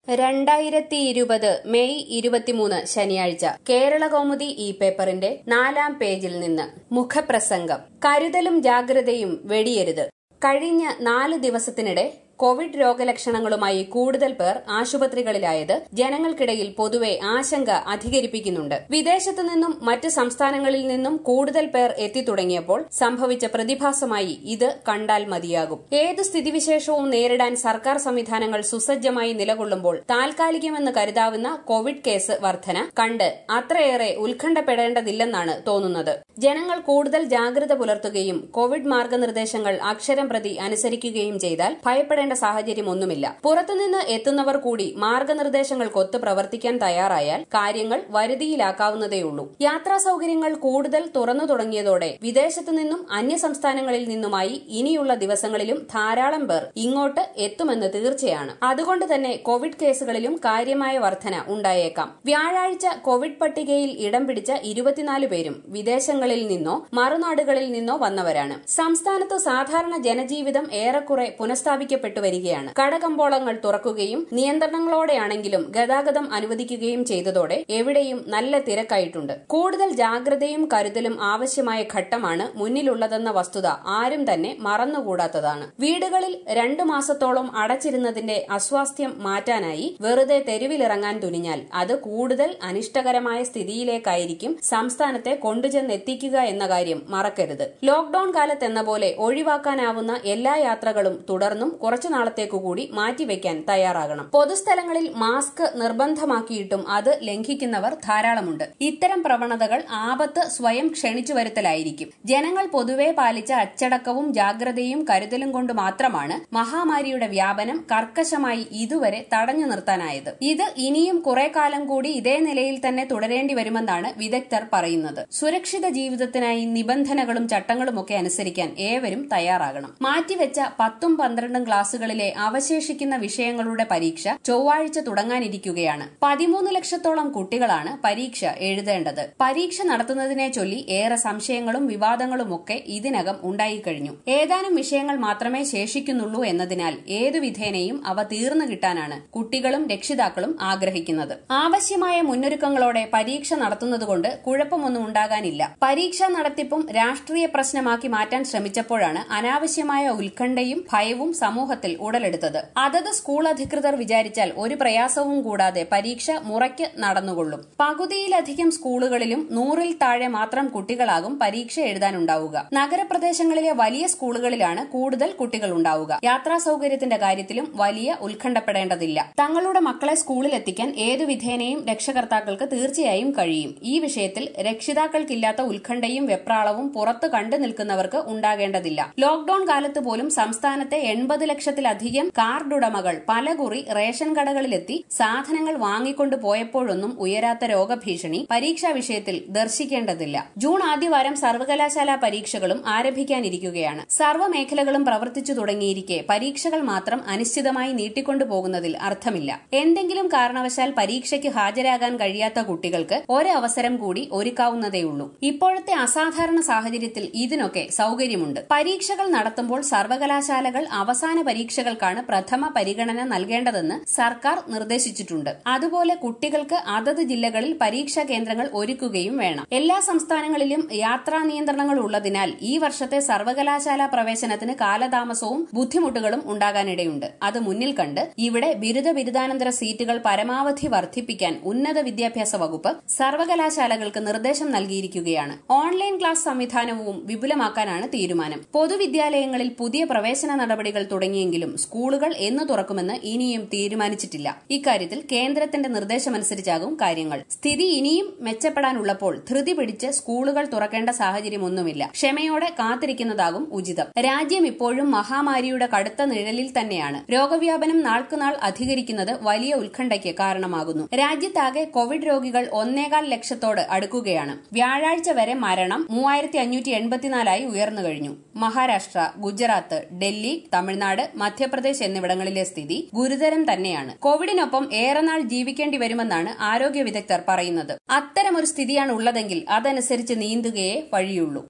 രണ്ടായിരത്തി ഇരുപത് മെയ് ഇരുപത്തിമൂന്ന് ശനിയാഴ്ച കേരള കൗമുദി ഈ പേപ്പറിന്റെ നാലാം പേജിൽ നിന്ന് മുഖപ്രസംഗം കരുതലും ജാഗ്രതയും വെടിയരുത് കഴിഞ്ഞ നാല് ദിവസത്തിനിടെ കോവിഡ് രോഗലക്ഷണങ്ങളുമായി കൂടുതൽ പേർ ആശുപത്രികളിലായത് ജനങ്ങൾക്കിടയിൽ പൊതുവെ ആശങ്ക അധികരിപ്പിക്കുന്നുണ്ട് വിദേശത്തു നിന്നും മറ്റ് സംസ്ഥാനങ്ങളിൽ നിന്നും കൂടുതൽ പേർ എത്തിത്തുടങ്ങിയപ്പോൾ സംഭവിച്ച പ്രതിഭാസമായി ഇത് കണ്ടാൽ മതിയാകും ഏതു സ്ഥിതിവിശേഷവും നേരിടാൻ സർക്കാർ സംവിധാനങ്ങൾ സുസജ്ജമായി നിലകൊള്ളുമ്പോൾ താൽക്കാലികമെന്ന് കരുതാവുന്ന കോവിഡ് കേസ് വർധന കണ്ട് അത്രയേറെ ഉത്കണ്ഠപ്പെടേണ്ടതില്ലെന്നാണ് തോന്നുന്നത് ജനങ്ങൾ കൂടുതൽ ജാഗ്രത പുലർത്തുകയും കോവിഡ് മാർഗനിർദ്ദേശങ്ങൾ അക്ഷരം പ്രതി അനുസരിക്കുകയും ചെയ്താൽ ഭയപ്പെടേണ്ട ചെയ്യേണ്ട സാഹചര്യമൊന്നുമില്ല പുറത്തുനിന്ന് എത്തുന്നവർ കൂടി മാർഗനിർദ്ദേശങ്ങൾക്കൊത്ത് പ്രവർത്തിക്കാൻ തയ്യാറായാൽ കാര്യങ്ങൾ വരുതിയിലാക്കാവുന്നതേയുള്ളൂ യാത്രാ സൌകര്യങ്ങൾ കൂടുതൽ തുറന്നു തുടങ്ങിയതോടെ വിദേശത്തു നിന്നും അന്യ സംസ്ഥാനങ്ങളിൽ നിന്നുമായി ഇനിയുള്ള ദിവസങ്ങളിലും ധാരാളം പേർ ഇങ്ങോട്ട് എത്തുമെന്ന് തീർച്ചയാണ് അതുകൊണ്ട് തന്നെ കോവിഡ് കേസുകളിലും കാര്യമായ വർധന ഉണ്ടായേക്കാം വ്യാഴാഴ്ച കോവിഡ് പട്ടികയിൽ ഇടം പിടിച്ച ഇരുപത്തിനാല് പേരും വിദേശങ്ങളിൽ നിന്നോ മറുനാടുകളിൽ നിന്നോ വന്നവരാണ് സംസ്ഥാനത്ത് സാധാരണ ജനജീവിതം ഏറെക്കുറെ പുനഃസ്ഥാപിക്കപ്പെട്ടു വരികയാണ് കടകമ്പോളങ്ങൾ തുറക്കുകയും നിയന്ത്രണങ്ങളോടെയാണെങ്കിലും ഗതാഗതം അനുവദിക്കുകയും ചെയ്തതോടെ എവിടെയും നല്ല തിരക്കായിട്ടുണ്ട് കൂടുതൽ ജാഗ്രതയും കരുതലും ആവശ്യമായ ഘട്ടമാണ് മുന്നിലുള്ളതെന്ന വസ്തുത ആരും തന്നെ മറന്നുകൂടാത്തതാണ് വീടുകളിൽ രണ്ടു മാസത്തോളം അടച്ചിരുന്നതിന്റെ അസ്വാസ്ഥ്യം മാറ്റാനായി വെറുതെ തെരുവിലിറങ്ങാൻ തുനിഞ്ഞാൽ അത് കൂടുതൽ അനിഷ്ടകരമായ സ്ഥിതിയിലേക്കായിരിക്കും സംസ്ഥാനത്തെ കൊണ്ടുചെന്നെത്തിക്കുക എന്ന കാര്യം മറക്കരുത് ലോക്ഡൌൺ കാലത്തെന്ന പോലെ ഒഴിവാക്കാനാവുന്ന എല്ലാ യാത്രകളും തുടർന്നും കുറച്ചു നാളത്തേക്കു കൂടി മാറ്റിവെക്കാൻ തയ്യാറാകണം പൊതുസ്ഥലങ്ങളിൽ മാസ്ക് നിർബന്ധമാക്കിയിട്ടും അത് ലംഘിക്കുന്നവർ ധാരാളമുണ്ട് ഇത്തരം പ്രവണതകൾ ആപത്ത് സ്വയം ക്ഷണിച്ചു വരുത്തലായിരിക്കും ജനങ്ങൾ പൊതുവെ പാലിച്ച അച്ചടക്കവും ജാഗ്രതയും കരുതലും കൊണ്ട് മാത്രമാണ് മഹാമാരിയുടെ വ്യാപനം കർക്കശമായി ഇതുവരെ തടഞ്ഞു നിർത്താനായത് ഇത് ഇനിയും കുറെ കാലം കൂടി ഇതേ നിലയിൽ തന്നെ തുടരേണ്ടി വരുമെന്നാണ് വിദഗ്ധർ പറയുന്നത് സുരക്ഷിത ജീവിതത്തിനായി നിബന്ധനകളും ചട്ടങ്ങളുമൊക്കെ അനുസരിക്കാൻ ഏവരും തയ്യാറാകണം മാറ്റിവെച്ച പത്തും പന്ത്രണ്ടും ക്ലാസുകളിലെ അവശേഷിക്കുന്ന വിഷയങ്ങളുടെ പരീക്ഷ ചൊവ്വാഴ്ച തുടങ്ങാനിരിക്കുകയാണ് പതിമൂന്ന് ലക്ഷത്തോളം കുട്ടികളാണ് പരീക്ഷ എഴുതേണ്ടത് പരീക്ഷ നടത്തുന്നതിനെ ചൊല്ലി ഏറെ സംശയങ്ങളും വിവാദങ്ങളുമൊക്കെ ഇതിനകം ഉണ്ടായിക്കഴിഞ്ഞു ഏതാനും വിഷയങ്ങൾ മാത്രമേ ശേഷിക്കുന്നുള്ളൂ എന്നതിനാൽ ഏതു വിധേനയും അവ തീർന്നു കിട്ടാനാണ് കുട്ടികളും രക്ഷിതാക്കളും ആഗ്രഹിക്കുന്നത് ആവശ്യമായ മുന്നൊരുക്കങ്ങളോടെ പരീക്ഷ നടത്തുന്നതുകൊണ്ട് കുഴപ്പമൊന്നും ഉണ്ടാകാനില്ല പരീക്ഷാ നടത്തിപ്പും രാഷ്ട്രീയ പ്രശ്നമാക്കി മാറ്റാൻ ശ്രമിച്ചപ്പോഴാണ് അനാവശ്യമായ ഉത്കണ്ഠയും ഭയവും സമൂഹത്തിൽ ഉടലെടുത്തത് അതത് സ്കൂൾ അധികൃതർ വിചാരിച്ചാൽ ഒരു പ്രയാസവും കൂടാതെ പരീക്ഷ മുറയ്ക്ക് നടന്നുകൊള്ളും പകുതിയിലധികം സ്കൂളുകളിലും നൂറിൽ താഴെ മാത്രം കുട്ടികളാകും പരീക്ഷ എഴുതാനുണ്ടാവുക നഗരപ്രദേശങ്ങളിലെ വലിയ സ്കൂളുകളിലാണ് കൂടുതൽ കുട്ടികൾ ഉണ്ടാവുക യാത്രാ സൌകര്യത്തിന്റെ കാര്യത്തിലും വലിയ ഉത്കണ്ഠപ്പെടേണ്ടതില്ല തങ്ങളുടെ മക്കളെ സ്കൂളിൽ എത്തിക്കാൻ ഏതു വിധേനയും രക്ഷകർത്താക്കൾക്ക് തീർച്ചയായും കഴിയും ഈ വിഷയത്തിൽ രക്ഷിതാക്കൾക്കില്ലാത്ത ഉത്കണ്ഠയും വെപ്രാളവും പുറത്തു കണ്ടു നിൽക്കുന്നവർക്ക് ഉണ്ടാകേണ്ടതില്ല ലോക്ഡൌൺ കാലത്ത് പോലും സംസ്ഥാനത്തെ എൺപത് ലക്ഷത്തിലധികം കാർഡുടമകൾ പലകുറി റേഷൻ കടകളിലെത്തി സാധനങ്ങൾ വാങ്ങിക്കൊണ്ടു പോയപ്പോഴൊന്നും ഉയരാത്ത രോഗഭീഷണി പരീക്ഷാ വിഷയത്തിൽ ദർശിക്കേണ്ടതില്ല ജൂൺ ആദ്യവാരം സർവകലാശാല പരീക്ഷകളും ആരംഭിക്കാനിരിക്കുകയാണ് സർവ്വ മേഖലകളും പ്രവർത്തിച്ചു തുടങ്ങിയിരിക്കെ പരീക്ഷകൾ മാത്രം അനിശ്ചിതമായി നീട്ടിക്കൊണ്ടുപോകുന്നതിൽ അർത്ഥമില്ല എന്തെങ്കിലും കാരണവശാൽ പരീക്ഷയ്ക്ക് ഹാജരാകാൻ കഴിയാത്ത കുട്ടികൾക്ക് ഒരവസരം കൂടി ഒരുക്കാവുന്നതേയുള്ളൂ ഇപ്പോഴത്തെ അസാധാരണ സാഹചര്യത്തിൽ ഇതിനൊക്കെ സൌകര്യമുണ്ട് പരീക്ഷകൾ നടത്തുമ്പോൾ സർവകലാശാലകൾ അവസാന പരീക്ഷകൾക്കാണ് പ്രഥമ പരിഗണന നൽകേണ്ടതെന്ന് സർക്കാർ നിർദ്ദേശിച്ചിട്ടുണ്ട് അതുപോലെ കുട്ടികൾക്ക് അതത് ജില്ലകളിൽ പരീക്ഷാ കേന്ദ്രങ്ങൾ ഒരുക്കുകയും വേണം എല്ലാ സംസ്ഥാനങ്ങളിലും യാത്രാ നിയന്ത്രണങ്ങൾ ഉള്ളതിനാൽ ഈ വർഷത്തെ സർവകലാശാല പ്രവേശനത്തിന് കാലതാമസവും ബുദ്ധിമുട്ടുകളും ഉണ്ടാകാനിടയുണ്ട് അത് മുന്നിൽ കണ്ട് ഇവിടെ ബിരുദ ബിരുദാനന്തര സീറ്റുകൾ പരമാവധി വർദ്ധിപ്പിക്കാൻ ഉന്നത വിദ്യാഭ്യാസ വകുപ്പ് സർവകലാശാലകൾക്ക് നിർദ്ദേശം നൽകിയിരിക്കുകയാണ് ഓൺലൈൻ ക്ലാസ് സംവിധാനവും വിപുലമാക്കാനാണ് തീരുമാനം പൊതുവിദ്യാലയങ്ങളിൽ പുതിയ പ്രവേശന നടപടികൾ തുടങ്ങിയെങ്കിലും സ്കൂളുകൾ എന്ന് തുറക്കുമെന്ന് ഇനിയും തീരുമാനിച്ചിട്ടില്ല ഇക്കാര്യത്തിൽ കേന്ദ്രത്തിന്റെ നിർദ്ദേശമനുസരിച്ചാകും കാര്യങ്ങൾ സ്ഥിതി ഇനിയും മെച്ചപ്പെടാനുള്ളപ്പോൾ ധൃതി പിടിച്ച് സ്കൂളുകൾ തുറക്കേണ്ട സാഹചര്യമൊന്നുമില്ല ക്ഷമയോടെ കാത്തിരിക്കുന്നതാകും ഉചിതം രാജ്യം ഇപ്പോഴും മഹാമാരിയുടെ കടുത്ത നിഴലിൽ തന്നെയാണ് രോഗവ്യാപനം നാൾക്കുനാൾ അധികരിക്കുന്നത് വലിയ ഉത്കണ്ഠയ്ക്ക് കാരണമാകുന്നു രാജ്യത്താകെ കോവിഡ് രോഗികൾ ഒന്നേകാൽ ലക്ഷത്തോട് അടുക്കുകയാണ് വ്യാഴാഴ്ച വരെ മരണം മൂവായിരത്തി അഞ്ഞൂറ്റി എൺപത്തിനാലായി ഉയർന്നു കഴിഞ്ഞു മഹാരാഷ്ട്ര ഗുജറാത്ത് ഡൽഹി തമിഴ്നാട് മധ്യപ്രദേശ് എന്നിവിടങ്ങളിലെ സ്ഥിതി ഗുരുതരം തന്നെയാണ് കോവിഡിനൊപ്പം ഏറെ നാൾ ജീവിക്കേണ്ടി വരുമെന്നാണ് ആരോഗ്യ വിദഗ്ധർ പറയുന്നത് അത്തരമൊരു സ്ഥിതിയാണ് ഉള്ളതെങ്കിൽ അതനുസരിച്ച് നീന്തുകയേ വഴിയുള്ളൂ